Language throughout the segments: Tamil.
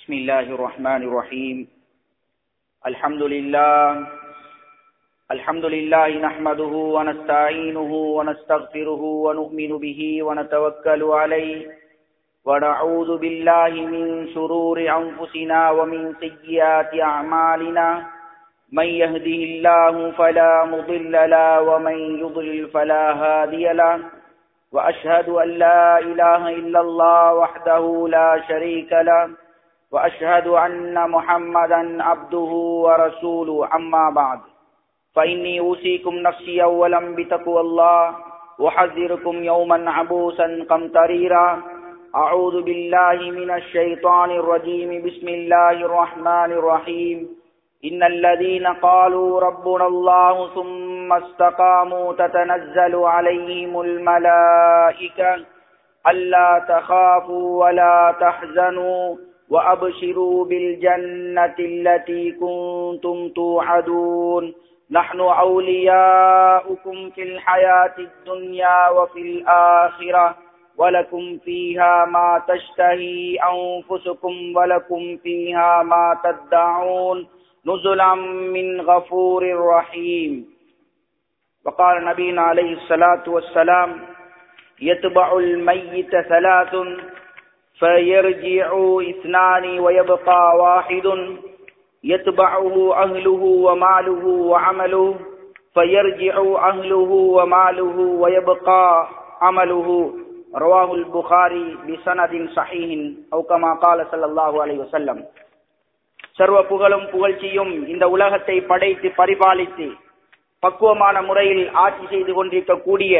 بسم الله الرحمن الرحيم الحمد لله الحمد لله نحمده ونستعينه ونستغفره ونؤمن به ونتوكل عليه ونعوذ بالله من شرور أنفسنا ومن سيئات أعمالنا من يهده الله فلا مضل له ومن يضلل فلا هادي له وأشهد أن لا إله إلا الله وحده لا شريك له وأشهد أن محمدا عبده ورسوله أما بعد فإني أوصيكم نفسي أولا بتقوى الله وحذركم يوما عبوسا قمطريرا أعوذ بالله من الشيطان الرجيم بسم الله الرحمن الرحيم إن الذين قالوا ربنا الله ثم استقاموا تتنزل عليهم الملائكة ألا تخافوا ولا تحزنوا وأبشروا بالجنة التي كنتم توعدون نحن أولياؤكم في الحياة الدنيا وفي الآخرة ولكم فيها ما تشتهي أنفسكم ولكم فيها ما تدعون نزلا من غفور رحيم وقال نبينا عليه الصلاة والسلام يتبع الميت ثلاث فيرجع اثنان ويبقى واحد يتبعه أهله وماله وعمله فيرجع أهله وماله ويبقى عمله رواه البخاري بسند صحيح أو كما قال صلى الله عليه وسلم சர்வ புகழும் புகழ்ச்சியும் இந்த உலகத்தை படைத்து பரிபாலித்து பக்குவமான முறையில் ஆட்சி செய்து கொண்டிருக்கக்கூடிய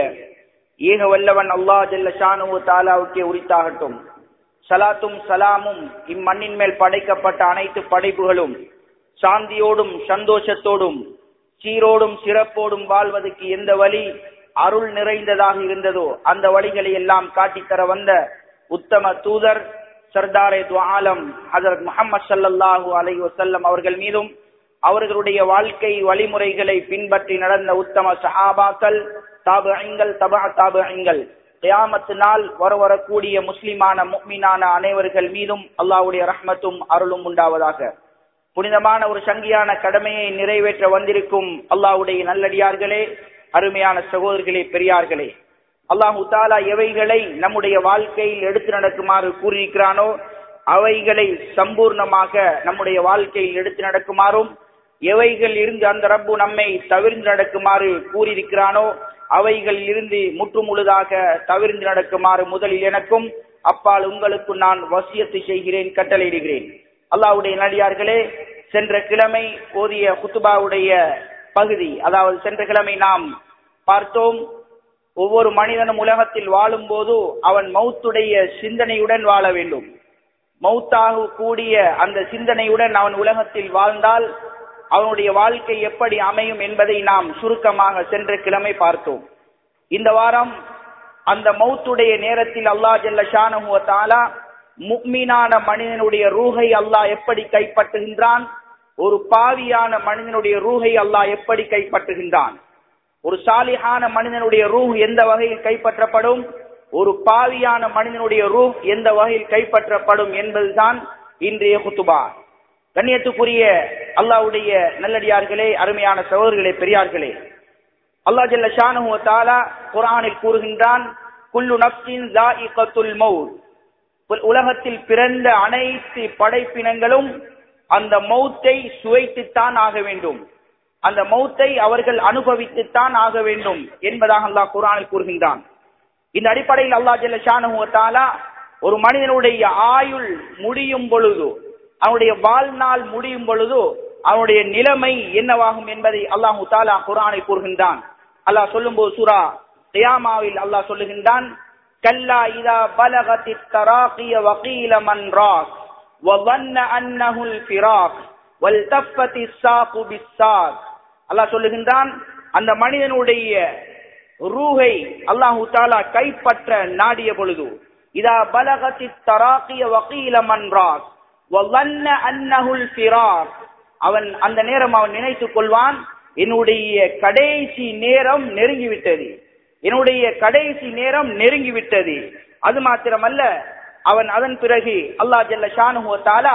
ஏக வல்லவன் அல்லா ஜல்ல ஷானு தாலாவுக்கே உரித்தாகட்டும் சலாத்தும் சலாமும் இம்மண்ணின் மேல் படைக்கப்பட்ட அனைத்து படைப்புகளும் சாந்தியோடும் சந்தோஷத்தோடும் சீரோடும் சிறப்போடும் வாழ்வதற்கு எந்த வழி அருள் நிறைந்ததாக இருந்ததோ அந்த வழிகளை எல்லாம் காட்டித்தர வந்த உத்தம தூதர் சர்தாரே துவாலம் ஹசரத் முகமது சல்லாஹூ அலை வசல்லம் அவர்கள் மீதும் அவர்களுடைய வாழ்க்கை வழிமுறைகளை பின்பற்றி நடந்த உத்தம சஹாபாக்கள் தாபங்கள் தபா தாபங்கள் கியாமத்து நாள் வர வரக்கூடிய முஸ்லிமான முக்மீனான அனைவர்கள் மீதும் அல்லாவுடைய ரஹ்மத்தும் அருளும் உண்டாவதாக புனிதமான ஒரு சங்கியான கடமையை நிறைவேற்ற வந்திருக்கும் அல்லாவுடைய நல்லடியார்களே அருமையான சகோதரர்களே பெரியார்களே அல்லாஹு தாலா எவைகளை நம்முடைய வாழ்க்கையில் எடுத்து நடக்குமாறு கூறியிருக்கிறானோ அவைகளை சம்பூர்ணமாக நம்முடைய வாழ்க்கையில் எடுத்து நடக்குமாறும் எவைகள் இருந்து அந்த ரப்பு நம்மை தவிர்ந்து நடக்குமாறு கூறியிருக்கிறானோ அவைகளில் இருந்து முற்றுமுழுதாக தவிர்ந்து நடக்குமாறு முதலில் எனக்கும் அப்பால் உங்களுக்கு நான் வசியத்தை செய்கிறேன் கட்டளையிடுகிறேன் அல்லாவுடைய நடிகார்களே சென்ற கிழமை போதிய குத்துபாவுடைய பகுதி அதாவது சென்ற கிழமை நாம் பார்த்தோம் ஒவ்வொரு மனிதனும் உலகத்தில் வாழும் போது அவன் மௌத்துடைய சிந்தனையுடன் வாழ வேண்டும் மௌத்தாக கூடிய அந்த சிந்தனையுடன் அவன் உலகத்தில் வாழ்ந்தால் அவனுடைய வாழ்க்கை எப்படி அமையும் என்பதை நாம் சுருக்கமாக சென்ற கிழமை பார்த்தோம் இந்த வாரம் அந்த மௌத்துடைய நேரத்தில் அல்லா ஜல்ல ஷானமுவத்தாலா முக்மீனான மனிதனுடைய ரூஹை அல்லாஹ் எப்படி கைப்பற்றுகின்றான் ஒரு பாவியான மனிதனுடைய ரூஹை அல்லாஹ் எப்படி கைப்பற்றுகின்றான் ஒரு சாலிஹான மனிதனுடைய ரூஹ் எந்த வகையில் கைப்பற்றப்படும் ஒரு பாவியான மனிதனுடைய ரூஹ் எந்த வகையில் கைப்பற்றப்படும் என்பதுதான் இன்றைய குத்துபா கண்ணியத்துக்குரிய அல்லாவுடைய நல்லடியார்களே அருமையான சகோதரர்களே பெரியார்களே அல்லா ஜல்ல ஷானு தாலா குரானில் கூறுகின்றான் குல்லு நப்சின் மவுத் உலகத்தில் பிறந்த அனைத்து படைப்பினங்களும் அந்த மௌத்தை சுவைத்துத்தான் ஆக வேண்டும் அந்த மௌத்தை அவர்கள் அனுபவித்துத்தான் ஆக வேண்டும் என்பதாக அல்லாஹ் குரானில் கூறுகின்றான் இந்த அடிப்படையில் அல்லா ஜல்ல ஷானுவத்தாலா ஒரு மனிதனுடைய ஆயுள் முடியும் பொழுது அவனுடைய வாழ்நாள் முடியும் பொழுது அவனுடைய நிலைமை என்னவாகும் என்பதை அல்லாஹு தாலா குரானை கூறுகின்றான் அல்லாஹ் சொல்லும் போது சூரா தியாமாவில் அல்லாஹ் சொல்லுகின்றான் கல்லா இதா பலகத்தி தராகிய வகீல மன் ராக் وظن أنه الفراق والتفت الساق بالساق அல்லாஹ் சொல்லுகின்றான் அந்த மனிதனுடைய ரூஹை அல்லாஹு தாலா கைப்பற்ற நாடிய பொழுது இதா பலகத்தி தராக்கிய வக்கீல மன்றாக் அன்னஹுல் ஃபிராக் அவன் அந்த நேரம் அவன் நினைத்துக் கொள்வான் என்னுடைய கடைசி நேரம் நெருங்கிவிட்டது என்னுடைய கடைசி நேரம் நெருங்கிவிட்டது அது மாத்திரமல்ல அவன் அதன் பிறகு அல்லா ஜல்ல ஷானுஹு தாலா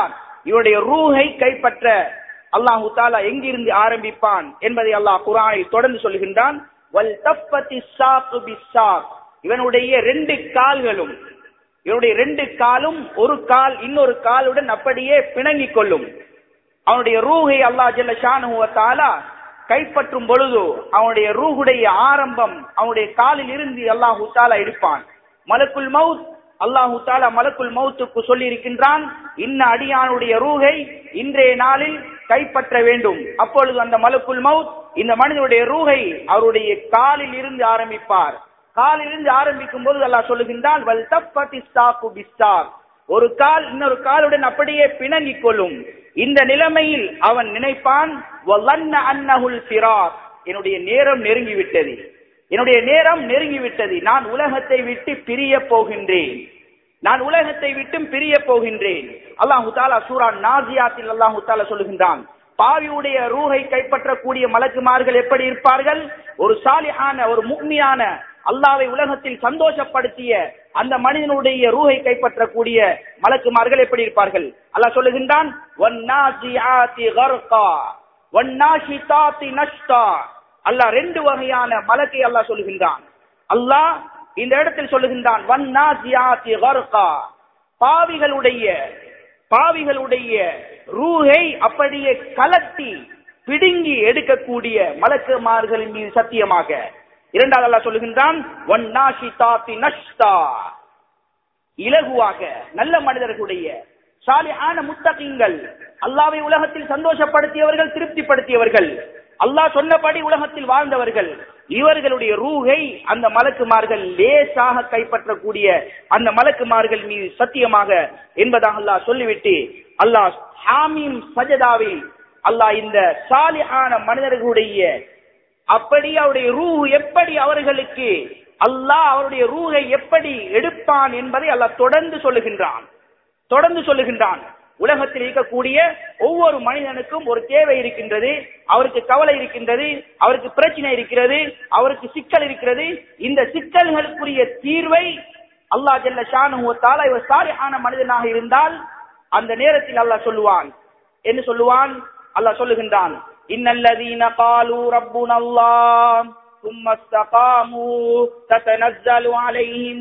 இவருடைய ரூஹை கைப்பற்ற அல்லாஹு தாலா எங்கிருந்து ஆரம்பிப்பான் என்பதை அல்லாஹ் குரானில் தொடர்ந்து சொல்கின்றான் வல் தப்பத்தி சாக்கு பிஸ்ஸாக். இவனுடைய ரெண்டு கால்களும் இவனுடைய ரெண்டு காலும் ஒரு கால் இன்னொரு காலுடன் அப்படியே பிணங்கிக் கொள்ளும் அவனுடைய ரூஹை அல்லாஹ் ஜல்ல ஷானுஹு வ தஆலா கைப்பற்றும் பொழுது அவனுடைய ரூஹுடைய ஆரம்பம் அவனுடைய காலில் இருந்து அல்லாஹு தாலா எடுப்பான் மலக்குல் மவுத் அல்லாஹு தாலா மலக்குல் மவுத்துக்கு சொல்லி இருக்கின்றான் இன்ன அடியானுடைய ரூஹை இன்றைய நாளில் கைப்பற்ற வேண்டும் அப்பொழுது அந்த மலக்குல் மவுத் இந்த மனிதனுடைய ரூஹை அவருடைய காலில் இருந்து ஆரம்பிப்பார் காலில் இருந்து ஆரம்பிக்கும் போது அல்லாஹ் சொல்லுகின்றான் வல் தப்பத்தி ஸ்டாப்பு பிஸ்டாக் ஒரு கால் இன்னொரு காலுடன் அப்படியே பிணங்கிக் கொள்ளும் இந்த நிலைமையில் அவன் நினைப்பான் "வலன்ன அன்னஹுல் ஃபிராக்." என்னுடைய நேரம் நெருங்கிவிட்டது என்னுடைய நேரம் நெருங்கிவிட்டது நான் உலகத்தை விட்டு பிரிய போகின்றேன் நான் உலகத்தை விட்டும் பிரிய போகின்றேன் அல்லாஹு தாலா சூரா நாசியாத்தில் அல்லாஹு தாலா சொல்லுகின்றான் பாவியுடைய ரூஹை கைப்பற்றக்கூடிய மலக்குமார்கள் எப்படி இருப்பார்கள் ஒரு சாலிஹான ஒரு முக்மியான அல்லாவை உலகத்தில் சந்தோஷப்படுத்திய அந்த மனிதனுடைய ரூஹை கைப்பற்றக்கூடிய மலக்குமார்கள் எப்படி இருப்பார்கள் அல்லாஹ் சொல்லுகின்றான் "வன்னாசியாத்தி கர்கா, வன்னாஷிதாத்தி நஷ்டா." அல்லாஹ் ரெண்டு வகையான மலக்கை அல்லாஹ் சொல்லுகின்றான் அல்லாஹ் இந்த இடத்தில் சொல்லுகின்றான் "வன்னாசியாத்தி கர்கா." பாவிகளுடைய பாவிகளுடைய ரூஹை அப்படியே கலட்டி பிடுங்கி எடுக்கக்கூடிய மலக்குமார்களின் மீது சத்தியமாக இரண்டாவது அல்லாஹ் சொல்லுகின்றான் "வன்னாஷிதாத்தி நஷ்டா." இலகுவாக நல்ல மனிதர்களுடைய சாலிஹான முத்தகங்கள் அல்லாவை உலகத்தில் சந்தோஷப்படுத்தியவர்கள் திருப்திப்படுத்தியவர்கள் அல்லாஹ் சொன்னபடி உலகத்தில் வாழ்ந்தவர்கள் இவர்களுடைய ரூஹை அந்த மலக்குமார்கள் லேசாக கைப்பற்றக்கூடிய அந்த மலக்குமார்கள் மீது சத்தியமாக என்பதாக அல்லாஹ் சொல்லிவிட்டு அல்லாஹ் ஹாமீம் சஜதாவில் அல்லாஹ் இந்த சாலிஹான மனிதர்களுடைய அப்படி அவருடைய ரூ எப்படி அவர்களுக்கு அல்லாஹ் அவருடைய ரூஹை எப்படி எடுப்பான் என்பதை அல்லாஹ் தொடர்ந்து சொல்லுகின்றான் தொடர்ந்து சொல்லுகின்றான் உலகத்தில் இருக்கக்கூடிய ஒவ்வொரு மனிதனுக்கும் ஒரு தேவை இருக்கின்றது அவருக்கு கவலை இருக்கின்றது அவருக்கு பிரச்சனை இருக்கிறது அவருக்கு சிக்கல் இருக்கிறது இந்த சிக்கல்களுக்குரிய தீர்வை அல்லாஹ் ஜல்ல ஷானு தாலா இவர் சாலிஹான மனிதனாக இருந்தால் அந்த நேரத்தில் அல்லாஹ் சொல்லுவான் என்ன சொல்லுவான் அல்லாஹ் சொல்லுகின்றான் இன்னல்லதீன காலு ரப்புன அல்லாஹ் ثم استقاموا تتنزل عليهم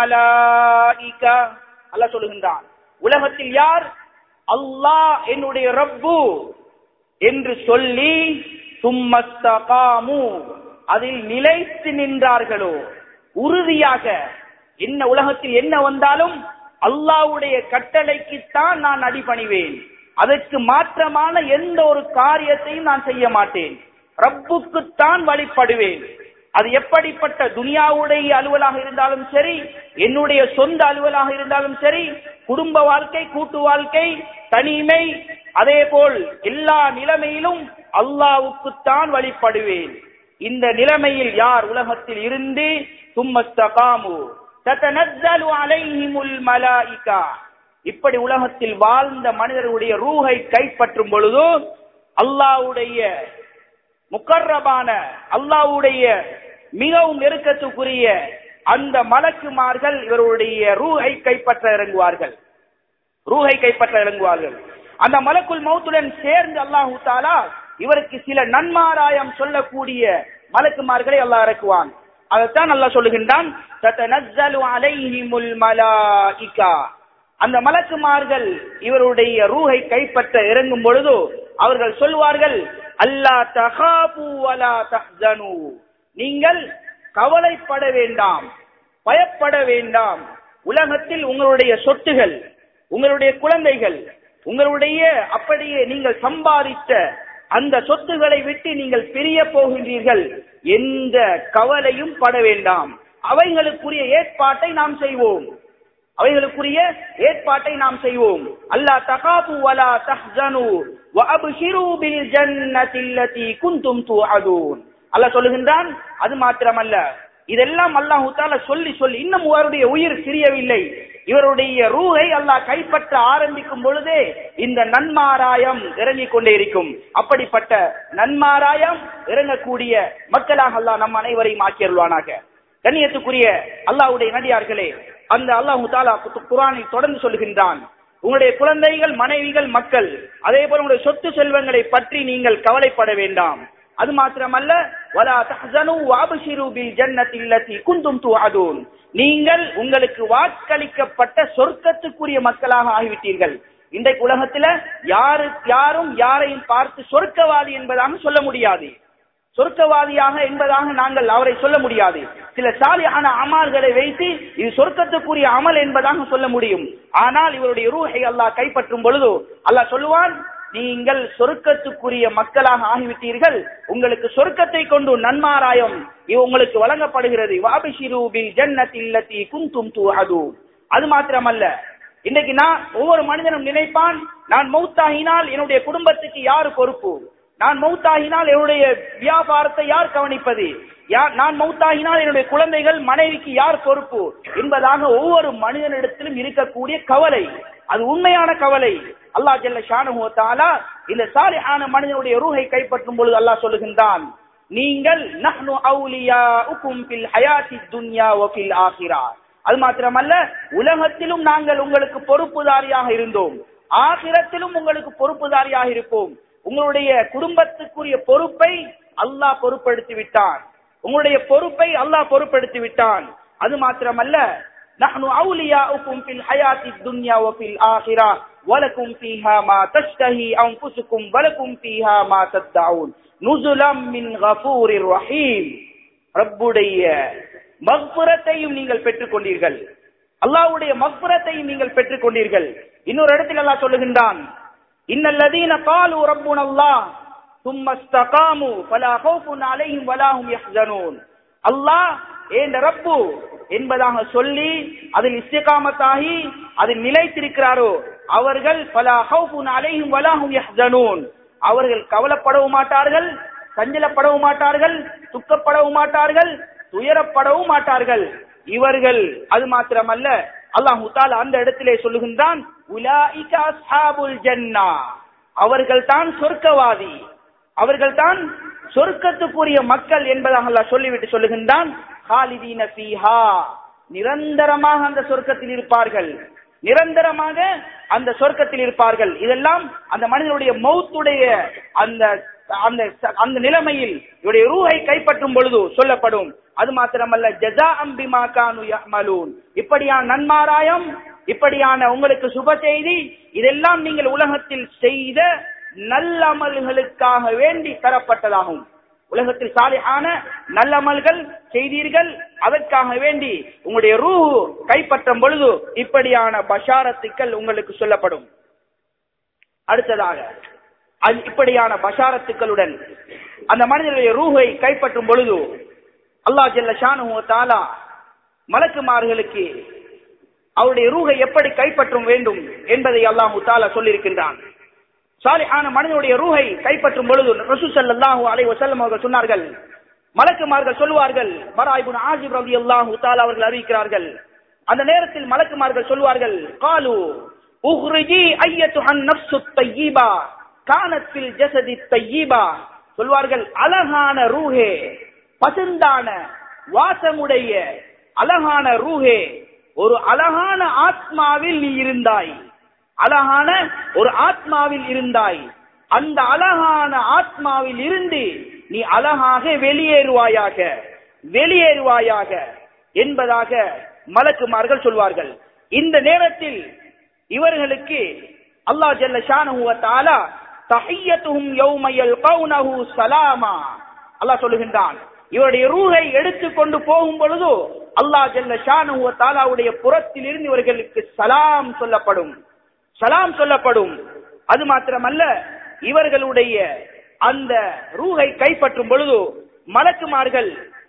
الملائكة அல்லாஹ் சொல்லுகின்றான் உலகத்தில் யார் அல்லாஹ் என்னுடைய ரப்பு என்று சொல்லி சும்மஸ்தகாமு அதில் நிலைத்து நின்றார்களோ உறுதியாக என்ன உலகத்தில் என்ன வந்தாலும் அல்லாஹ்வுடைய கட்டளைக்குத்தான் நான் அடிபணிவேன் அதற்கு மாற்றமான எந்த ஒரு காரியத்தையும் நான் செய்ய மாட்டேன் ரப்புக்குத்தான் வழிபடுவேன் அது எப்படிப்பட்ட துனியாவுடைய அலுவலாக இருந்தாலும் சரி என்னுடைய சொந்த அலுவலாக இருந்தாலும் சரி குடும்ப வாழ்க்கை கூட்டு வாழ்க்கை தனிமை அதே போல் எல்லா நிலைமையிலும் அல்லாவுக்குத்தான் வழிபடுவேன் இந்த நிலைமையில் யார் உலகத்தில் இருந்து சும்மஸ்தகாமு தத்தனஸ்ஸலு அலைஹிமுல் மலாயிகா இப்படி உலகத்தில் வாழ்ந்த மனிதர்களுடைய ரூஹை கைப்பற்றும் பொழுது அல்லாஹ்வுடைய முக்கர்ரபான அல்லாஹ்வுடைய மிகவும் நெருக்கத்துக்குரிய அந்த மலக்குமார்கள் இவருடைய ரூஹை கைப்பற்ற இறங்குவார்கள் ரூஹை கைப்பற்ற இறங்குவார்கள் அந்த மலக்குல் மௌத்துடன் சேர்ந்து அல்லாஹு தாலா இவருக்கு சில நன்மாராயம் சொல்லக்கூடிய மலக்குமார்களை அல்லாஹ் இறக்குவான் அதைத்தான் அல்லாஹ் சொல்லுகின்றான் தத்தனஸ்ஸலு அலைஹிமுல் மலாயிகா அந்த மலக்குமார்கள் இவருடைய ரூஹை கைப்பற்ற இறங்கும் பொழுது அவர்கள் சொல்வார்கள் அல்லா தகாபு வலா தஹ்சனு நீங்கள் கவலைப்பட வேண்டாம் பயப்பட வேண்டாம் உலகத்தில் உங்களுடைய சொத்துகள் உங்களுடைய குழந்தைகள் உங்களுடைய அப்படியே நீங்கள் சம்பாதித்த அந்த சொத்துக்களை விட்டு நீங்கள் பிரிய போகின்றீர்கள் எந்த கவலையும் பட வேண்டாம் அவைகளுக்குரிய ஏற்பாட்டை நாம் செய்வோம் அவைகளுக்குரிய ஏற்பாட்டை நாம் செய்வோம் அல்லா தகாபு வலா தஹ்சனு வஅப்ஷிரு பில் ஜன்னதி அல்லதி குன்தும் துஅதூன் அல்லாஹ் சொல்லுகின்றான் அது மாத்திரமல்ல இதெல்லாம் அல்லாஹ் தால சொல்லி சொல்லி இன்னும் அவருடைய உயிர் சிரியவில்லை இவருடைய ரூஹை அல்லாஹ் கைப்பற்ற ஆரம்பிக்கும் பொழுதே இந்த நன்மாராயம் இறங்கிக் கொண்டே இருக்கும் அப்படிப்பட்ட நன்மாராயம் இறங்கக்கூடிய மக்களாக அல்லாஹ் நம் அனைவரையும் ஆக்கியருள்வானாக கண்ணியத்துக்குரிய அல்லாஹ்வுடைய நடிகார்களே அந்த அல்லாஹு தாலா குரானில் தொடர்ந்து சொல்லுகின்றான் உங்களுடைய குழந்தைகள் மனைவிகள் மக்கள் அதே போல உங்களுடைய சொத்து செல்வங்களை பற்றி நீங்கள் கவலைப்பட வேண்டாம் அது மாத்திரமல்ல வலா தஹ்சனு வஅப்ஷிரு பில் ஜன்னத்தி அல்லதி குந்தும் துஅதுன் நீங்கள் உங்களுக்கு வாக்களிக்கப்பட்ட சொர்க்கத்துக்குரிய மக்களாக ஆகிவிட்டீர்கள் இன்றைக்கு உலகத்துல யாரு யாரும் யாரையும் பார்த்து சொர்க்கவாதி என்பதாக சொல்ல முடியாது சொர்க்கவாதியாக என்பதாக நாங்கள் அவரை சொல்ல முடியாது சில சாலியான அமல்களை வைத்து இது சொர்க்கத்துக்குரிய அமல் என்பதாக சொல்ல முடியும் ஆனால் இவருடைய ரூஹை அல்லாஹ் கைப்பற்றும் பொழுது அல்லாஹ் சொல்லுவான் நீங்கள் சொர்க்கத்துக்குரிய மக்களாக ஆகிவிட்டீர்கள் உங்களுக்கு சொர்க்கத்தை கொண்டு நன்மாராயம் இது உங்களுக்கு வழங்கப்படுகிறது வாபிஷிரு பில் ஜன்னத்தி இல்லத்தி குந்தும் துஅது அது மாத்திரமல்ல இன்னைக்கு நான் ஒவ்வொரு மனிதனும் நினைப்பான் நான் மௌத்தாகினால் என்னுடைய குடும்பத்துக்கு யாரு பொறுப்பு நான் மௌத்தாகினால் என்னுடைய வியாபாரத்தை யார் கவனிப்பது யார் நான் மௌத்தாகினால் என்னுடைய குழந்தைகள் மனைவிக்கு யார் பொறுப்பு என்பதாக ஒவ்வொரு மனிதனிடத்திலும் இருக்கக்கூடிய கவலை அது உண்மையான கவலை அல்லாஹ் ஜல்ல ஷானஹு தஆலா இந்த சாலிஹான மனிதனுடைய ரூஹை கைப்பற்றும் பொழுது அல்லாஹ் சொல்லுகின்றான் நீங்கள் நஹ்னு அவுலியாஉக்கும் ஃபில் ஹயாத்தி துன்யா வ ஃபில் ஆখিরা அது மாத்திரமல்ல உலகத்திலும் நாங்கள் உங்களுக்கு பொறுப்புதாரியாக இருந்தோம் ஆகிரத்திலும் உங்களுக்கு பொறுப்புதாரியாக இருப்போம் உங்களுடைய குடும்பத்துக்குரிய பொறுப்பை அல்லாஹ் பொறுப்படுத்தி விட்டான் உங்களுடைய பொறுப்பை அல்லாஹ் பொறுப்படுத்தி விட்டான் அது மாத்திரமல்ல نحن أولياؤكم في الحياة الدنيا وفي الآخرة ولكم فيها ما تشتهي أنفسكم ولكم فيها ما تدعون نزلا من غفور رحيم ரப்புடைய மக்புரத்தையும் நீங்கள் பெற்றுக் கொண்டீர்கள் அல்லாஹ்வுடைய மக்புரத்தையும் நீங்கள் பெற்றுக் கொண்டீர்கள் இன்னொரு இடத்தில் அல்லாஹ் சொல்லுகின்றான் இன்னல்லதீன காலு ரப்புனல்லாஹ் ثم استقاموا فلا خوف عليهم ولا هم يحزنون அல்லாஹ் ஏண்ட ரப்பு என்பதாக சொல்லி அதில் இஸ்திகாமத்தாகி அதில் நிலைத்திருக்கிறாரோ அவர்கள் பல ஹவுஃபுன் அலைஹிம் வலாஹும் யஹ்சனூன் அவர்கள் கவலைப்படவும் மாட்டார்கள் சஞ்சலப்படவும் மாட்டார்கள் துக்கப்படவும் மாட்டார்கள் துயரப்படவும் மாட்டார்கள் இவர்கள் அது மாத்திரமல்ல அல்லாஹு தாலா அந்த இடத்திலே சொல்லுகின்றான் உலாயிக அஸ்ஹாபுல் ஜன்னா அவர்கள் தான் சொர்க்கவாதி அவர்கள் தான் சொர்க்கத்துக்குரிய மக்கள் என்பதாக அல்லாஹ் சொல்லிவிட்டு சொல்லுகின்றான் ஹாலிதீன ஃபீஹா நிரந்தரமாக அந்த சொர்க்கத்தில் இருப்பார்கள் நிரந்தரமாக அந்த சொர்க்கத்தில் இருப்பார்கள் இதெல்லாம் அந்த மனிதனுடைய மௌத்துடைய அந்த அந்த அந்த நிலைமையில் இவருடைய ரூஹை கைப்பற்றும் பொழுது சொல்லப்படும் அது மாத்திரமல்ல ஜஜா அம்பிமா கானு யஹ்மலூன் இப்படியான நன்மாராயம் இப்படியான உங்களுக்கு சுப செய்தி இதெல்லாம் நீங்கள் உலகத்தில் செய்த நல்லமல்களுக்காக வேண்டி தரப்பட்டதாகும் உலகத்தில் சாலிஹான நல்லமல்கள் செய்தீர்கள் அதற்காக வேண்டி உங்களுடைய ரூஹு கைப்பற்றும் பொழுது இப்படியான பஷாரத்துக்கள் உங்களுக்கு சொல்லப்படும் அடுத்ததாக அது- இப்படியான பஷாரத்துக்களுடன் அந்த மனிதனுடைய ரூஹை கைப்பற்றும் பொழுது அல்லாஹ் ஜல்ல ஷானு தாலா மலக்குமார்களுக்கு அவருடைய ரூஹை எப்படி கைப்பற்றும் வேண்டும் என்பதை அல்லாஹு தாலா சொல்லியிருக்கின்றான் சாலிஹான மனிதனுடைய ரூஹை கைப்பற்றும் பொழுது ரசூ ஸல்லல்லாஹு அலைஹி வஸல்லம் அவர்கள் சொன்னார்கள் மலக்குமார்கள் சொல்வார்கள் பராயிபுன் ஆஜிப் ரலியல்லாஹு தஆலா அவர்கள் அறிவிக்கிறார்கள் அந்த நேரத்தில் மலக்குமார்கள் சொல்வார்கள் காலு உஹ்ரிஜி ஐயத்துஹன் நஃப்சு தய்யிபா கானத் ஃபில் ஜஸதி தய்யிபா சொல்வார்கள் அழகான ரூஹே பசுந்தான வாசமுடைய அழகான ரூஹே ஒரு அழகான ஆத்மாவில் நீ இருந்தாய் அழகான ஒரு ஆத்மாவில் இருந்தாய் அந்த அழகான ஆத்மாவில் இருந்து நீ அழகாக வெளியேறுவாயாக வெளியேறுவாயாக என்பதாக மலக்குமார்கள் சொல்வார்கள் இந்த நேரத்தில் இவர்களுக்கு அல்லாஹ் ஜல்ல ஷானஹு வ தஆலா தஹியத்துஹும் யௌம யல்கௌனஹு ஸலாமா அல்லாஹ் சொல்லுகின்றான் இவருடைய ரூஹை எடுத்துக்கொண்டு போகும் பொழுது அல்லாஹ் ஜல்ல ஷானஹு வ தஆலாவுடைய புறத்தில் இருந்து இவர்களுக்கு சலாம் சொல்லப்படும் சலாம் சொல்லப்படும் அது மாத்திரமல்ல இவர்களுடைய அந்த ரூஹை கைப்பற்றும் பொழுது மலக்குமார்கள்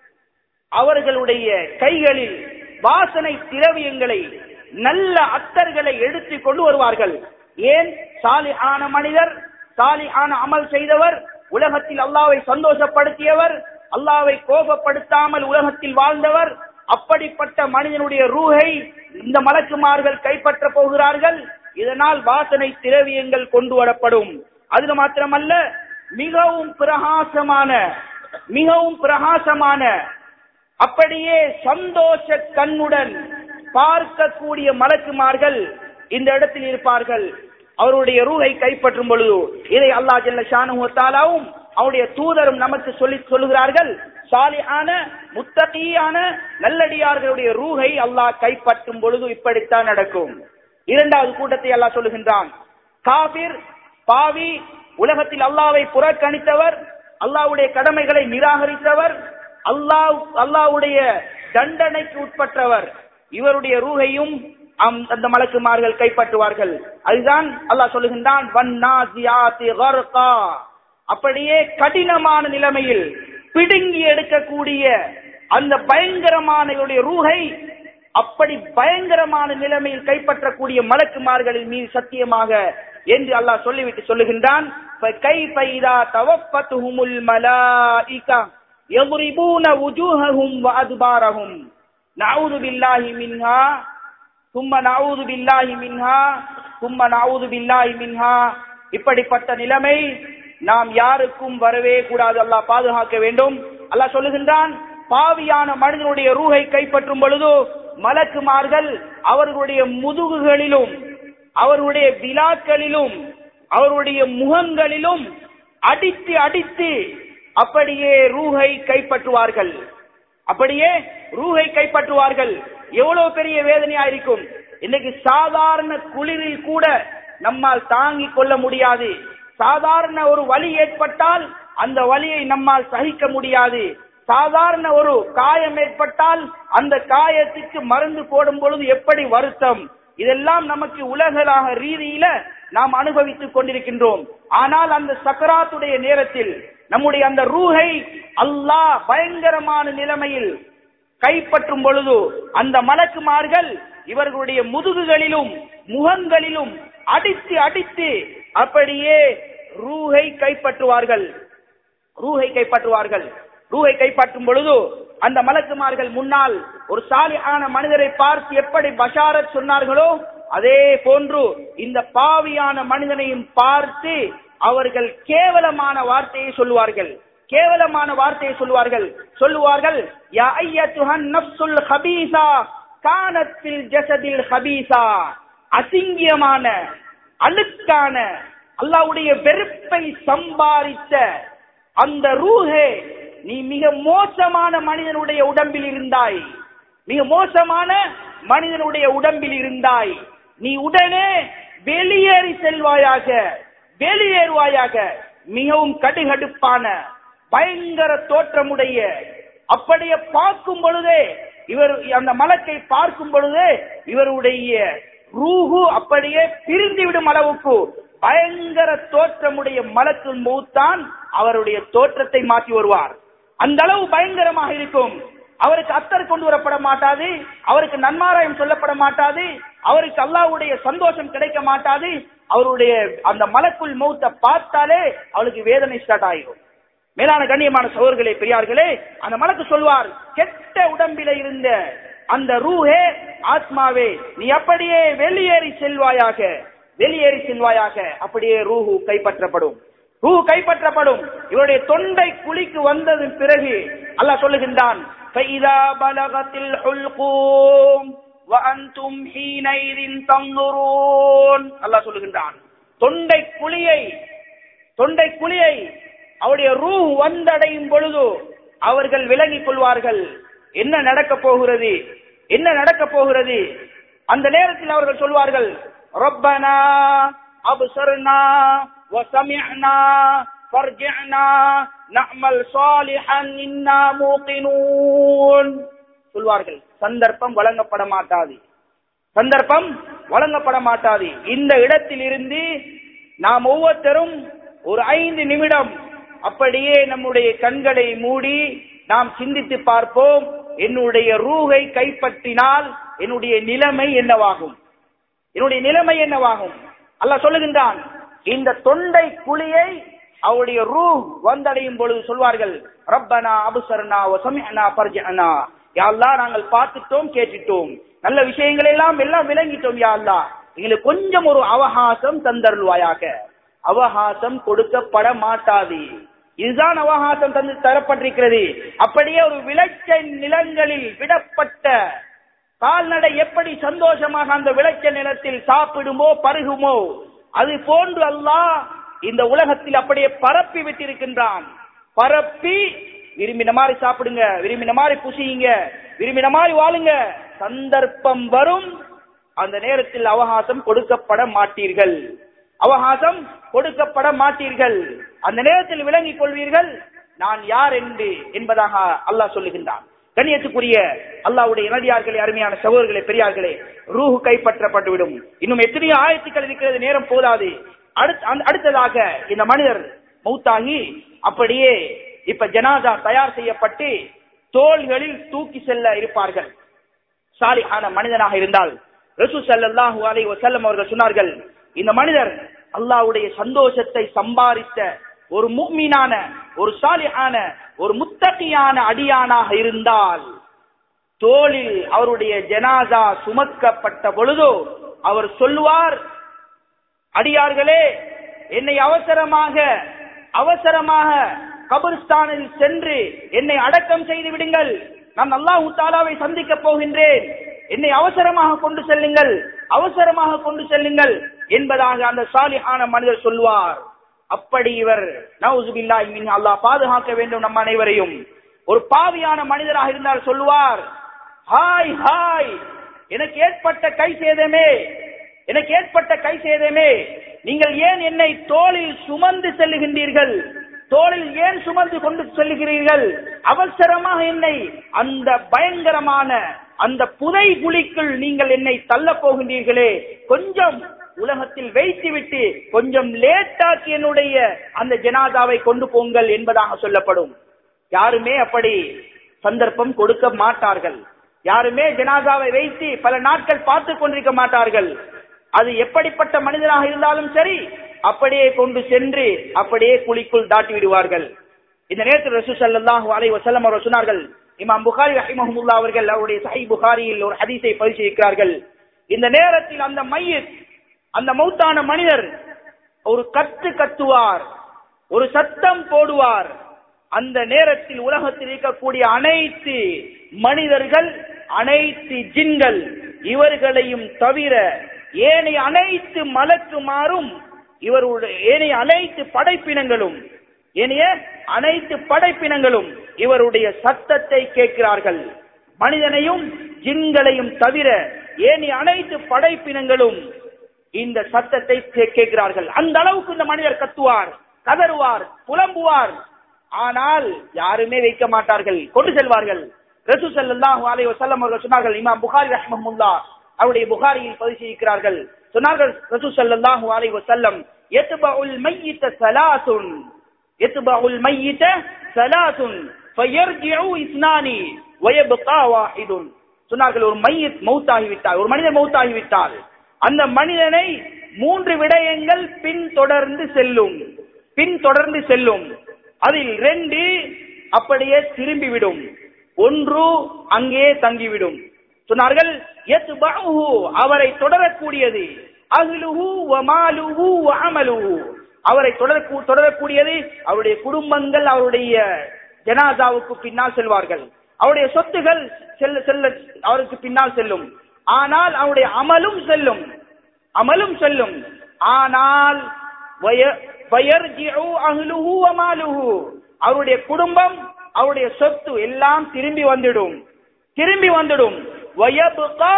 அவர்களுடைய கைகளில் வாசனை திரவியங்களை நல்ல அத்தர்களை எடுத்து கொண்டு வருவார்கள் ஏன் சாலிஹான மனிதர் சாலிஹான அமல் செய்தவர் உலகத்தில் அல்லாவை சந்தோஷப்படுத்தியவர் அல்லாவை கோபப்படுத்தாமல் உலகத்தில் வாழ்ந்தவர் அப்படிப்பட்ட மனிதனுடைய ரூஹை இந்த மலக்குமார்கள் கைப்பற்ற போகிறார்கள் இதனால் வாசனை திரவியங்கள் கொண்டு வரப்படும் அது மாத்திரமல்ல மிகவும் பிரகாசமான மிகவும் பிரகாசமான அப்படியே சந்தோஷ கண்ணுடன் பார்க்கக்கூடிய மலக்குமார்கள் இந்த இடத்தில் இருப்பார்கள் அவருடைய ரூஹை கைப்பற்றும் பொழுது இதை அல்லா ஜல்ல ஷானுத்தாலாவும் அவருடைய தூதரும் நமக்கு சொல்லி சொல்லுகிறார்கள் சாலியான முத்தகியான நல்லடியார்களுடைய ரூஹை அல்லாஹ் கைப்பற்றும் பொழுது இப்படித்தான் நடக்கும் இரண்டாவது கூட்டத்தை அல்லாஹ் சொல்லுகின்றான் காபிர் பாவி உலகத்தில் அல்லாவை புறக்கணித்தவர் அல்லாவுடைய கடமைகளை நிராகரித்தவர் அல்லாஹ் அல்லாவுடைய தண்டனைக்கு உட்பட்டவர் இவருடைய ரூகையும் அம்- அந்த மலக்குமார்கள் கைப்பற்றுவார்கள் அதுதான் அல்லாஹ் சொல்லுகின்றான் "வன்னாசியாத்தி கர்கா." அப்படியே கடினமான நிலைமையில் பிடுங்கி எடுக்கக்கூடிய அந்த பயங்கரமான இவருடைய ரூஹை அப்படி பயங்கரமான நிலைமையில் கைப்பற்றக்கூடிய மலக்குமார்களின் மீது சத்தியமாக என்று அல்லாஹ் சொல்லிவிட்டு சொல்லுகின்றான் فَكَيْفَ إِذَا تَوَفَّتْهُمُ الْمَلَائِكَةُ يَضْرِبُونَ وُجُوهَهُمْ وَأَدْبَارَهُمْ نَعُوذُ بِاللَّهِ مِنْهَا ثُمَّ نَعُوذُ بِاللَّهِ مِنْهَا ثُمَّ نَعُوذُ بِاللَّهِ مِنْهَا இப்படிப்பட்ட நிலைமை நாம் யாருக்கும் வரவே கூடாது அல்லாஹ் பாதுகாக்க வேண்டும் அல்லாஹ் சொல்லுகின்றான் பாவியான மனிதனுடைய ரூஹை கைப்பற்றும் பொழுது மலக்குமார்கள் அவர்களுடைய முதுகுகளிலும் அவர்களுடைய விழாக்களிலும் அவருடைய முகங்களிலும் அடித்து அடித்து அப்படியே ரூஹை கைப்பற்றுவார்கள் அப்படியே ரூஹை கைப்பற்றுவார்கள் எவ்வளவு பெரிய வேதனையா இருக்கும் இன்னைக்கு சாதாரண குளிரில் கூட நம்மால் தாங்கிக் கொள்ள முடியாது சாதாரண ஒரு வலி ஏற்பட்டால் அந்த வலியை நம்மால் சகிக்க முடியாது சாதாரண ஒரு காயம் ஏற்பட்டால் அந்த காயத்துக்கு மருந்து போடும் பொழுது எப்படி வருத்தம் இதெல்லாம் நமக்கு உலகளாக ரீதியில நாம் அனுபவித்துக் கொண்டிருக்கின்றோம் ஆனால் அந்த சக்கராத்துடைய நேரத்தில் நம்முடைய அந்த ரூஹை அல்லாஹ் பயங்கரமான நிலைமையில் கைப்பற்றும் பொழுது அந்த மலக்குமார்கள் இவர்களுடைய முதுகுகளிலும் முகங்களிலும் அடித்து அடித்து அப்படியே ரூஹை கைப்பற்றுவார்கள் ரூஹை கைப்பற்றுவார்கள் ரூஹை கைப்பற்றும் பொழுது அந்த மலக்குமார்கள் முன்னால் ஒரு சாலியான மனிதரை பார்த்து எப்படி பஷாரத் சொன்னார்களோ அதே போன்று இந்த பாவியான மனிதனையும் பார்த்து அவர்கள் கேவலமான வார்த்தையை சொல்லுவார்கள் கேவலமான வார்த்தையை சொல்லுவார்கள் சொல்லுவார்கள் யா ஐயத்துஹன் நஃப்சுல் ஹபீஸா கானத் ஃபில் ஜஸதில் ஹபீஸா அசிங்கியமான அழுக்கான அல்லாஹ்வுடைய வெறுப்பை சம்பாதித்த அந்த ரூஹே நீ மிக மோசமான மனிதனுடைய உடம்பில் இருந்தாய் மிக மோசமான மனிதனுடைய உடம்பில் இருந்தாய் நீ உடனே வெளியேறி செல்வாயாக வெளியேறுவாயாக மிகவும் கடுகடுப்பான பயங்கர தோற்றமுடைய அப்படியே பார்க்கும் பொழுதே இவர் அந்த மலக்கை பார்க்கும் பொழுதே இவருடைய ரூஹு அப்படியே பிரிந்து விடும் அளவுக்கு பயங்கர தோற்றமுடைய மலக்குள் மூத்தான் அவருடைய தோற்றத்தை மாற்றி வருவார் அந்த அளவு பயங்கரமாக இருக்கும் அவருக்கு அத்தர் கொண்டு வரப்பட மாட்டாது அவருக்கு நன்மாராயம் சொல்லப்பட மாட்டாது அவருக்கு அல்லாஹ்வுடைய சந்தோஷம் கிடைக்க மாட்டாது அவருடைய அந்த மலக்குள் மௌத்த பார்த்தாலே அவளுக்கு வேதனை ஸ்டார்ட் ஆகிடும் மேலான கண்ணியமான சோர்களே பெரியார்களே அந்த மலக்கு சொல்வார் கெட்ட உடம்பில இருந்த அந்த ரூஹே ஆத்மாவே நீ அப்படியே வெளியேறி செல்வாயாக வெளியேறி செல்வாயாக அப்படியே ரூஹு கைப்பற்றப்படும் ரூஹு கைப்பற்றப்படும் இவருடைய தொண்டை குழிக்கு வந்ததன் பிறகு அல்லாஹ் சொல்லுகின்றான் فَإِذَا بَلَغَتِ الْحُلْقُومَ وَأَنْتُمْ حِينَئِذٍ تَنْظُرُونَ அல்லாஹ் சொல்லுகின்றான் தொண்டை குழியை தொண்டை குழியை அவருடைய ரூ வந்தடையும் பொழுது அவர்கள் விளங்கிக் கொள்வார்கள் என்ன நடக்க போகிறது என்ன நடக்க போகிறது அந்த நேரத்தில் அவர்கள் சொல்வார்கள் ரப்பனா அப்சர்னா வசமிஅனா ஃபர்ஜிஅனா நஅமல் சாலிஹன் இன்னா மூகினூன் சொல்வார்கள் சந்தர்ப்பம் வழங்கப்பட மாட்டாது சந்தர்ப்பம் வழங்கப்பட மாட்டாது இந்த இடத்தில் இருந்து நாம் ஒவ்வொருத்தரும் ஒரு ஐந்து நிமிடம் அப்படியே நம்முடைய கண்களை மூடி நாம் சிந்தித்து பார்ப்போம் என்னுடைய ரூகை கைப்பற்றினால் என்னுடைய நிலைமை என்னவாகும் என்னுடைய நிலைமை என்னவாகும் அல்லாஹ் சொல்லுகின்றான் இந்த தொண்டை குழியை அவருடைய ரூ வந்தடையும் பொழுது சொல்வார்கள் ரப்பனா அபுசர்னா ஒசமிஅனா பர்ஜனா யா அல்லாஹ் நாங்கள் பார்த்துட்டோம் கேட்டுட்டோம் நல்ல விஷயங்களை எல்லாம் எல்லாம் விளங்கிட்டோம் யா அல்லாஹ் எங்களுக்கு கொஞ்சம் ஒரு அவகாசம் தந்தருள்வாயாக அவகாசம் கொடுக்கப்பட மாட்டாது இதுதான் அவகாசம் தந்து தரப்பட்டிருக்கிறது அப்படியே ஒரு விளைச்சல் நிலங்களில் விடப்பட்ட கால்நடை எப்படி சந்தோஷமாக அந்த விளைச்ச நிலத்தில் சாப்பிடுமோ பருகுமோ அது போன்று அல்லாஹ் இந்த உலகத்தில் அப்படியே பரப்பி விட்டிருக்கின்றான் பரப்பி விரும்பின மாதிரி சாப்பிடுங்க விரும்பின மாதிரி புசியுங்க விரும்பின மாதிரி வாழுங்க சந்தர்ப்பம் வரும் அந்த நேரத்தில் அவகாசம் கொடுக்கப்பட மாட்டீர்கள் அவகாசம் கொடுக்கப்பட மாட்டீர்கள் அந்த நேரத்தில் விளங்கிக் கொள்வீர்கள் நான் யார் என்று என்பதாக அல்லாஹ் சொல்லுகின்றான் கண்ணியத்துக்குரிய அல்லாவுடைய இனடியார்களே அருமையான சகோதரர்களே பெரியார்களே ரூஹு கைப்பற்றப்பட்டுவிடும் இன்னும் எத்தனையோ ஆயத்துக்கள் இருக்கிறது நேரம் போதாது அடுத்- அந்த- அடுத்ததாக இந்த மனிதர் மௌத்தாகி அப்படியே இப்ப ஜனாதா தயார் செய்யப்பட்டு தோள்களில் தூக்கி செல்ல இருப்பார்கள் சாலிஹான மனிதனாக இருந்தால் ரசூ ஸல்லல்லாஹு அலைஹி வஸல்லம் அவர்கள் சொன்னார்கள் இந்த மனிதர் அல்லாஹ்வுடைய சந்தோஷத்தை சம்பாதித்த ஒரு முஃமினான ஒரு சாலிஹான ஒரு முத்தகியான அடியானாக இருந்தால் தோளில் அவருடைய ஜனாதா சுமக்கப்பட்ட பொழுதோ அவர் சொல்லுவார் அடியார்களே என்னை அவசரமாக அவசரமாக கபர்ஸ்தானில் சென்று என்னை அடக்கம் செய்து விடுங்கள் நான் அல்லாஹ் தாலாவை சந்திக்க போகின்றேன் என்னை அவசரமாக கொண்டு செல்லுங்கள் அவசரமாக கொண்டு செல்லுங்கள் என்பதாக அந்த சாலிஹான மனிதர் சொல்வார் அப்படி இவர் நவுசுபில்லாஹி மின் அல்லாஹ் பாதுகாக்க வேண்டும் நம் அனைவரையும் ஒரு பாவியான மனிதராக இருந்தால் சொல்லுவார் ஹாய் ஹாய் எனக்கு ஏற்பட்ட கை சேதமே எனக்கு ஏற்பட்ட கை சேதமே நீங்கள் ஏன் என்னை தோளில் சுமந்து செல்லுகின்றீர்கள் தோளில் ஏன் சுமந்து கொண்டு செல்லுகிறீர்கள் அவசரமாக என்னை அந்த பயங்கரமான அந்த புதை குழிக்குள் நீங்கள் என்னை தள்ள போகின்றீர்களே கொஞ்சம் உலகத்தில் வைத்துவிட்டு கொஞ்சம் லேட்டாக்கி என்னுடைய அந்த ஜனாதாவை கொண்டு போங்கள் என்பதாக சொல்லப்படும் யாருமே அப்படி சந்தர்ப்பம் கொடுக்க மாட்டார்கள் யாருமே ஜனாதாவை வைத்து பல நாட்கள் பார்த்து கொண்டிருக்க மாட்டார்கள் அது எப்படிப்பட்ட மனிதனாக இருந்தாலும் சரி அப்படியே கொண்டு சென்று அப்படியே குழிக்குள் தாட்டி விடுவார்கள் இந்த நேரத்தில் ரசூ ஸல்லல்லாஹு அலைஹி வஸல்லம் அவர்கள் சொன்னார்கள் இமாம் புகாரி ரஹிமஹுல்லாஹ் அவர்கள் அவருடைய சஹீஹ் புகாரியில் ஒரு ஹதீஸை பதிவு செய்கிறார்கள் இந்த நேரத்தில் அந்த மையத் அந்த மௌத்தான மனிதர் ஒரு கத்து கத்துவார் ஒரு சத்தம் போடுவார் அந்த நேரத்தில் உலகத்தில் இருக்கக்கூடிய அனைத்து மனிதர்கள் அனைத்து ஜின்கள் இவர்களையும் தவிர ஏனைய அனைத்து மலக்குமாறும் இவருடைய ஏனைய அனைத்து படைப்பினங்களும் ஏனைய அனைத்து படைப்பினங்களும் இவருடைய சத்தத்தை கேட்கிறார்கள் மனிதனையும் ஜின்களையும் தவிர ஏனைய அனைத்து படைப்பினங்களும் இந்த சத்தத்தை கே- கேட்கிறார்கள் அந்த அளவுக்கு இந்த மனிதர் கத்துவார் கதறுவார் புலம்புவார் ஆனால் யாருமே வைக்க மாட்டார்கள் கொண்டு செல்வார்கள் ரசூ ஸல்லல்லாஹு அலைஹி வஸல்லம் அவர்கள் சொன்னார்கள் இமாம் புகாரி ரஹ்மஹுல்லாஹ் அவருடைய புகாரியில் பதிவு செய்கிறார்கள் சொன்னார்கள் ரசூ ஸல்லல்லாஹு அலைஹி வஸல்லம் யத்பஉல் மய்யித ஸலாத்துன் யத்பஉல் மய்யித ஸலாத்துன் ஃபயர்ஜிஉ இஸ்னானி வயப்கா வாஹிதுன் சொன்னார்கள் ஒரு மையத் மௌத்தாகி விட்டார் ஒரு மனிதன் மௌத்தாகி விட்டால் அந்த மனிதனை மூன்று விடயங்கள் பின்தொடர்ந்து செல்லும் பின்தொடர்ந்து செல்லும் அதில் ரெண்டு அப்படியே திரும்பிவிடும் ஒன்று அங்கே தங்கிவிடும் சொன்னார்கள் யத்பஉஹு அவரை தொடரக்கூடியது அஹ்லுஹு வ மாலுஹு வ அமலுஹு அவரை தொடர தொடரக்கூடியது அவருடைய குடும்பங்கள் அவருடைய ஜனாதாவுக்கு பின்னால் செல்வார்கள் அவருடைய சொத்துகள் செல்ல செல்ல அவருக்கு பின்னால் செல்லும் ஆனால் அவருடைய அமலும் செல்லும் அமலும் செல்லும் ஆனால் வய- வயர்ஜிஉ அஹ்லுஹு வ மாலுஹு அவருடைய குடும்பம் அவருடைய சொத்து எல்லாம் திரும்பி வந்துடும் திரும்பி வந்துடும் வயபுகா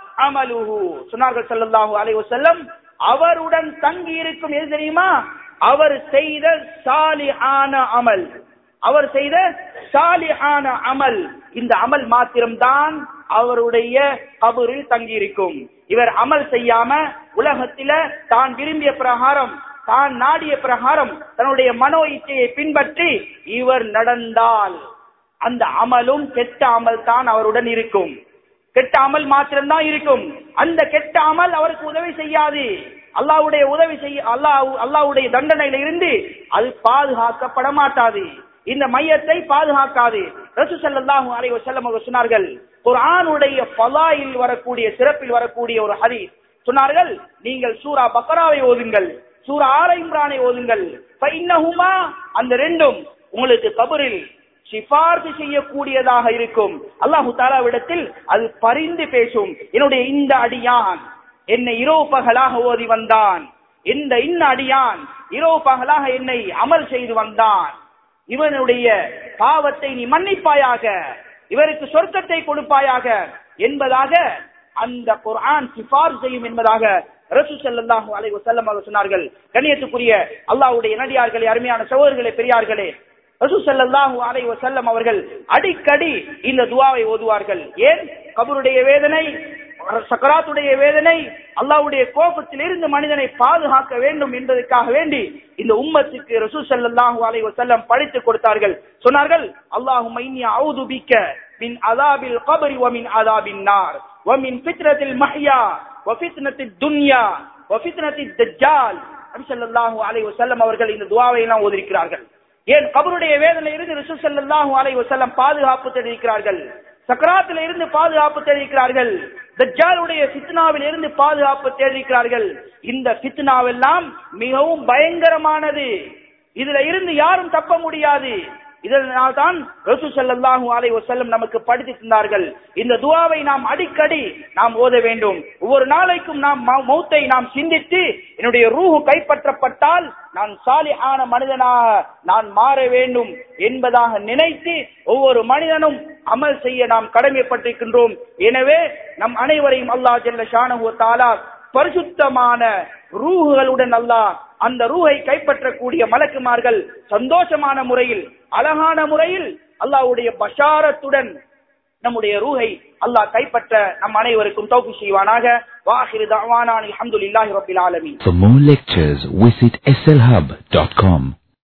அமலுஹு சொன்னார்கள் ஸல்லல்லாஹு அலைஹி வஸல்லம் அவருடன் தங்கி இருக்கும் எது தெரியுமா அவர் செய்த சாலிஹான அமல் அவர் செய்த சாலிஹான அமல் இந்த அமல் மாத்திரம்தான் அவருடைய கபரில் தங்கியிருக்கும் இவர் அமல் செய்யாம உலகத்தில தான் விரும்பிய பிரகாரம் தான் நாடிய பிரகாரம் தன்னுடைய மனோ இச்சையை பின்பற்றி இவர் நடந்தால் அந்த அமலும் கெட்ட அமல் தான் அவருடன் இருக்கும் கெட்ட அமல் மாத்திரம்தான் இருக்கும் அந்த கெட்ட அமல் அவருக்கு உதவி செய்யாது அல்லாஹ்வுடைய உதவி செய்ய அல்லாஹ் அல்லாஹ்வுடைய தண்டனையில இருந்து அது பாதுகாக்கப்பட மாட்டாது இந்த மையத்தை பாதுகாக்காது ரசூ ஸல்லல்லாஹு அலைஹி வஸல்லம் அவர்கள் சொன்னார்கள் குர்ஆனுடைய ஃபலாயில் வரக்கூடிய சிறப்பில் வரக்கூடிய ஒரு ஹதீஸ் சொன்னார்கள் நீங்கள் சூரா பக்ராவை ஓதுங்கள் சூரா ஆல இம்ரானை ஓதுங்கள் ஃபஇன்னஹுமா அந்த ரெண்டும் உங்களுக்கு கபரில் சிபார்சு செய்யக்கூடியதாக இருக்கும் அல்லாஹு தாலாவிடத்தில் அது பரிந்து பேசும் என்னுடைய இந்த அடியான் என்னை இரவு பகலாக ஓதி வந்தான் இந்த இன்ன அடியான் இரவு பகலாக என்னை அமல் செய்து வந்தான் இவனுடைய பாவத்தை நீ மன்னிப்பாயாக இவருக்கு சொர்க்கத்தை கொடுப்பாயாக என்பதாக அந்த குர்ஆன் சிபார் செய்யும் என்பதாக ரசூ ஸல்லல்லாஹு அலைஹி வஸல்லம் அவர்கள் சொன்னார்கள் கண்ணியத்துக்குரிய அல்லாஹ்வுடைய நடிகார்களே அருமையான சகோதரர்களே பெரியார்களே ரசூ ஸல்லல்லாஹு அலைஹி வஸல்லம் அவர்கள் அடிக்கடி இந்த துஆவை ஓதுவார்கள் ஏன் கபருடைய வேதனை சக்கராத்துடைய வேதனை அல்லாஹ்வுடைய கோபத்தில் இருந்து மனிதனை பாதுகாக்க வேண்டும் என்பதற்காக வேண்டி இந்த உம்மத்துக்கு ரசூ ஸல்லல்லாஹு அலைஹி வஸல்லம் படித்து கொடுத்தார்கள் சொன்னார்கள் அல்லாஹும்ம இன்னி அஊது பிக்க மின் அதாபில் கபரி வ மின் அதாபின் நார் வ மின் ஃபித்னத்தில் மஹ்யா வ ஃபித்னத்தில் துன்யா வ ஃபித்னத்தில் தஜ்ஜால் நபி ஸல்லல்லாஹு அலைஹி வஸல்லம் அவர்கள் இந்த துஆவை எல்லாம் ஓதிருக்கிறார்கள் ஏன் கபருடைய வேதனை இருந்து ரசூல் ஸல்லல்லாஹு அலைஹி வஸல்லம் பாதுகாப்பு தெரிவிக்கிறார்கள் சக்கராத்தில் இருந்து பாதுகாப்பு தெரிவிக்கிறார்கள் தஜ்ஜாலுடைய ஃபித்னாவில் இருந்து பாதுகாப்பு தெரிவிக்கிறார்கள் இந்த ஃபித்னாவெல்லாம் மிகவும் பயங்கரமானது இதுல இருந்து யாரும் தப்ப முடியாது இதனால் தான் ரசூ ஸல்லல்லாஹு அலைஹி வஸல்லம் நமக்கு படித்து தந்தார்கள் இந்த துஆவை நாம் அடிக்கடி நாம் ஓத வேண்டும் ஒவ்வொரு நாளைக்கும் நாம் மௌ- மௌத்தை நாம் சிந்தித்து என்னுடைய ரூஹு கைப்பற்றப்பட்டால் நான் சாலிஹான மனிதனாக நான் மாற வேண்டும் என்பதாக நினைத்து ஒவ்வொரு மனிதனும் அமல் செய்ய நாம் கடமைப்பட்டிருக்கின்றோம் எனவே நம் அனைவரையும் அல்லாஹ் ஜல்ல ஷானஹு வ தஆலா பரிசுத்தமான ரூஹுகளுடன் அல்லாஹ் அந்த ரூஹை கைப்பற்றக்கூடிய மலக்குமார்கள் சந்தோஷமான முறையில் அழகான முறையில் அல்லாஹ்வுடைய பஷாரத்துடன் நம்முடைய ரூஹை அல்லாஹ் கைப்பற்ற நம் அனைவருக்கும் தௌஃபி செய்வானாக வாஹிரு தஅவானா அல்ஹம்துலில்லாஹி ரப்பில் ஆலமீன் For more lectures, visit slhub.com.